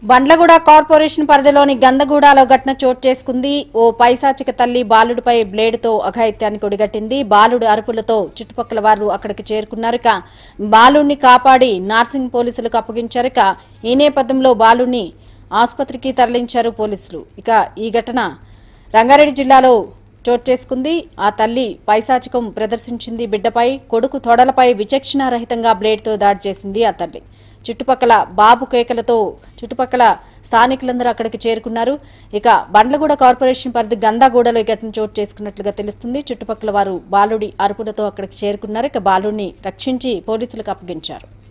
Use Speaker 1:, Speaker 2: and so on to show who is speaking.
Speaker 1: Bandlaguda corporation పరిధిలోని గందగూడలో ఘటన చోటు చేసుకుంది ఓ పైశాచిక తల్లి బాలుడిపై బ్లేడుతో అఘాయిత్యాన్ని కొడిగట్టింది బాలుడు అరుపులతో చుట్టుపక్కల వారు అక్కడికి చేరుకున్నారు ఇక బాలుడిని కాపాడి నార్సింగ్ పోలీసులకు అప్పగించారు ఇక ఈ నేపథ్యంలో బాలుడిని ఆసుపత్రికి తరలించారు పోలీసులు ఇక ఈ ఘటన రంగారెడ్డి జిల్లాలో చోటు చేసుకుంది ఆ తల్లి పైశాచికం ప్రదర్శించింది బిడ్డపై కొడుకు తొడలపై విచక్షణారహితంగా బ్లేడ్తో దాడి చేసింది ఆ తల్లి చుట్టుపక్కల బాబు కేకలతో చుట్టుపక్కల స్థానికులందరూ అక్కడికి చేరుకున్నారు ఇక బండ్లగూడ కార్పొరేషన్ పరిధి గందాగూడలో ఈ ఘటన చోటు చేసుకున్నట్లుగా తెలుస్తుంది చుట్టుపక్కల వారు బాలుడి అరుపులతో అక్కడికి చేరుకున్నారు ఇక బాలుడిని రక్షించి పోలీసులకు అప్పగించారు